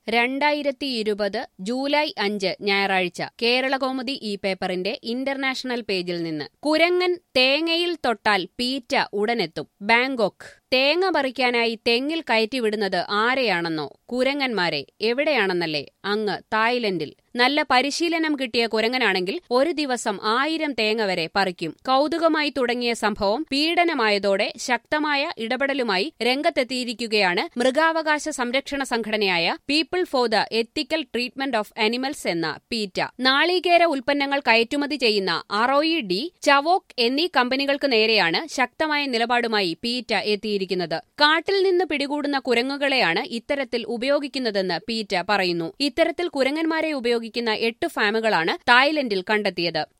രണ്ടായിരത്തി ഇരുപത് ജൂലൈ അഞ്ച് ഞായറാഴ്ച കേരളകൗമുദി ഈ പേപ്പറിന്റെ ഇന്റർനാഷണൽ പേജിൽ നിന്ന് കുരങ്ങൻ തേങ്ങയിൽ തൊട്ടാൽ പീറ്റ ഉടനെത്തും ബാങ്കോക്ക് തേങ്ങ പറിക്കാനായി തെങ്ങിൽ കയറ്റിവിടുന്നത് ആരെയാണെന്നോ കുരങ്ങന്മാരെ എവിടെയാണെന്നല്ലേ അങ്ങ് തായ്ലൻഡിൽ നല്ല പരിശീലനം കിട്ടിയ കുരങ്ങനാണെങ്കിൽ ഒരു ദിവസം ആയിരം തേങ്ങ വരെ പറിക്കും കൗതുകമായി തുടങ്ങിയ സംഭവം പീഡനമായതോടെ ശക്തമായ ഇടപെടലുമായി രംഗത്തെത്തിയിരിക്കുകയാണ് മൃഗാവകാശ സംരക്ഷണ സംഘടനയായ people for the ethical treatment of animals എന്ന പീറ്റ നാളികേര ഉൽപ്പന്നങ്ങൾ കയറ്റുമതി ചെയ്യുന്ന അറോയി ഡി ചവോക്ക് എന്നീ കമ്പനികൾക്ക് നേരെയാണ് ശക്തമായ നിലപാടുമായി പീറ്റ എത്തിയിരിക്കുന്നത് കാട്ടിൽ നിന്ന് പിടികൂടുന്ന കുരങ്ങുകളെയാണ് ഇത്തരത്തിൽ ഉപയോഗിക്കുന്നതെന്ന് പീറ്റ പറയുന്നു ഇത്തരത്തിൽ കുരങ്ങന്മാരെ ഉപയോഗിക്കുന്ന എട്ട് ഫാമുകളാണ് തായ്ലൻഡിൽ കണ്ടെത്തിയത്